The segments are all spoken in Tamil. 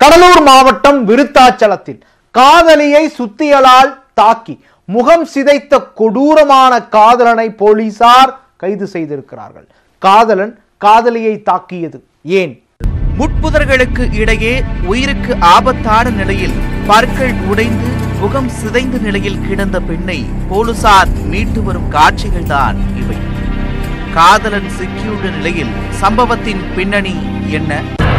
கடலூர் மாவட்டம் விருத்தாச்சலத்தில் காதலியை சுத்தியலால் தாக்கி முகம் சிதைத்த கொடூரமான காதலனை போலீசார் கைது செய்திருக்கிறார்கள் காதலன் காதலியை தாக்கியது ஏன் முட்புதர்களுக்கு இடையே உயிருக்கு ஆபத்தான நிலையில் பற்கள் உடைந்து முகம் சிதைந்த நிலையில் கிடந்த பெண்ணை போலீசார் மீட்டு வரும் காட்சிகள்தான் இவை காதலன் சிக்கியுள்ள நிலையில் சம்பவத்தின் பின்னணி என்ன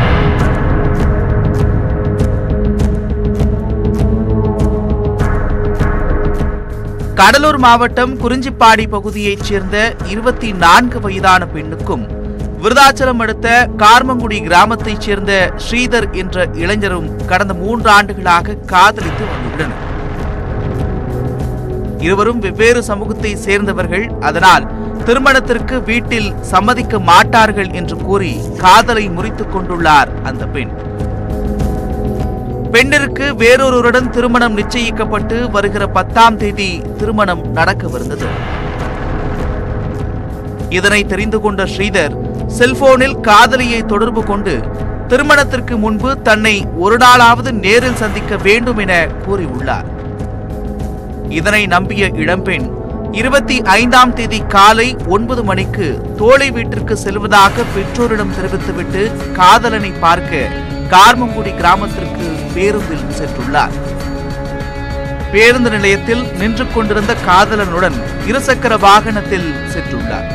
கடலூர் மாவட்டம் குறிஞ்சிப்பாடி பகுதியைச் சேர்ந்த இருபத்தி நான்கு வயதான பெண்ணுக்கும் விருதாச்சலம் அடுத்த கார்மங்குடி கிராமத்தைச் சேர்ந்த ஸ்ரீதர் என்ற இளைஞரும் கடந்த மூன்று ஆண்டுகளாக காதலித்து வந்துள்ளனர் இருவரும் வெவ்வேறு சமூகத்தை சேர்ந்தவர்கள் அதனால் திருமணத்திற்கு வீட்டில் சம்மதிக்க மாட்டார்கள் என்று கூறி காதலை முறித்துக் கொண்டுள்ளார் அந்த பெண் பெண்ணிற்கு வேறொருவருடன் திருமணம் நிச்சயிக்கப்பட்டு வருகிற பத்தாம் தேதி திருமணம் நடக்கவிருந்தது இதனை தெரிந்து கொண்ட ஸ்ரீதர் செல்போனில் காதலியை தொடர்பு கொண்டு திருமணத்திற்கு முன்பு தன்னை ஒரு நாளாவது நேரில் சந்திக்க வேண்டும் என கூறியுள்ளார் இதனை நம்பிய இளம்பெண் இருபத்தி ஐந்தாம் தேதி காலை ஒன்பது மணிக்கு தோழி வீட்டிற்கு செல்வதாக பெற்றோரிடம் தெரிவித்துவிட்டு காதலனை பார்க்க கார்மங்குடி கிராமத்திற்கு பேருந்தில் சென்றுள்ளார் பேருந்து நிலையத்தில் நின்று கொண்டிருந்த காதலனுடன் இருசக்கர வாகனத்தில் சென்றுள்ளார்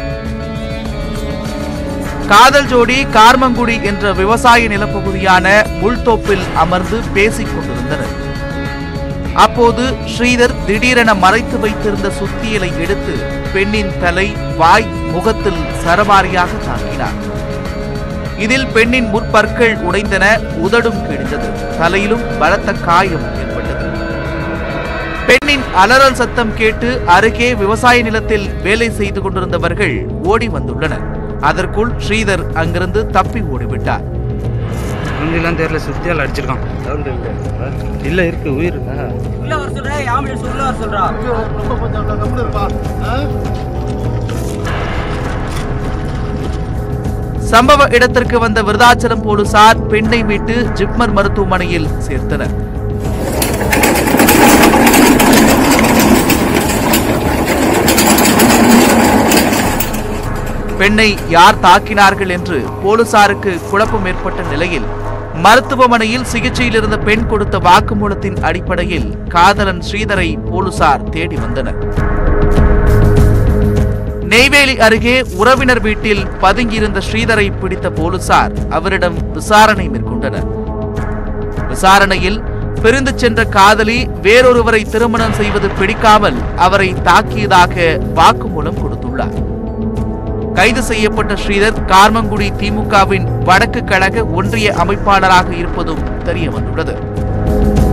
காதல் ஜோடி கார்மங்குடி என்ற விவசாய நிலப்பகுதியான முள்தோப்பில் அமர்ந்து பேசிக் கொண்டிருந்தனர் அப்போது ஸ்ரீதர் திடீரென மறைத்து வைத்திருந்த சுத்தியலை எடுத்து பெண்ணின் தலை வாய் முகத்தில் சரமாரியாக தாக்கினார் இதில் பெண்ணின் முற்பற்கள் உடைந்தன உதடும் கிழிந்தது தலையிலும் பலத்த காயம் ஏற்பட்டது பெண்ணின் அலறல் சத்தம் கேட்டு அருகே விவசாய நிலத்தில் வேலை செய்து கொண்டிருந்தவர்கள் ஓடி வந்துள்ளனர் அதற்குள் ஸ்ரீதர் அங்கிருந்து தப்பி ஓடிவிட்டார் முந்திலாம் தெரியல சுத்தியால் அடிச்சிருக்கான் இல்ல இருக்கு உயிர் இருக்கா உள்ள வர சொல்றா ஆம்புலன்ஸ் உள்ள வர சொல்றா சம்பவ இடத்திற்கு வந்த விருதாச்சலம் போலீசார் பெண்ணை மீட்டு ஜிப்மர் மருத்துவமனையில் சேர்த்தனர் பெண்ணை யார் தாக்கினார்கள் என்று போலீசாருக்கு குழப்பம் ஏற்பட்ட நிலையில் மருத்துவமனையில் சிகிச்சையில் இருந்த பெண் கொடுத்த வாக்குமூலத்தின் அடிப்படையில் காதலன் ஸ்ரீதரை போலீசார் தேடி வந்தனர் நெய்வேலி அருகே உறவினர் வீட்டில் பதுங்கியிருந்த ஸ்ரீதரை பிடித்த போலீசார் அவரிடம் விசாரணை மேற்கொண்டனர் விசாரணையில் பிரிந்து சென்ற காதலி வேறொருவரை திருமணம் செய்வது பிடிக்காமல் அவரை தாக்கியதாக வாக்குமூலம் கொடுத்துள்ளார் கைது செய்யப்பட்ட ஸ்ரீதர் கார்மங்குடி திமுகவின் வடக்கு கழக ஒன்றிய அமைப்பாளராக இருப்பதும் தெரிய வந்துள்ளது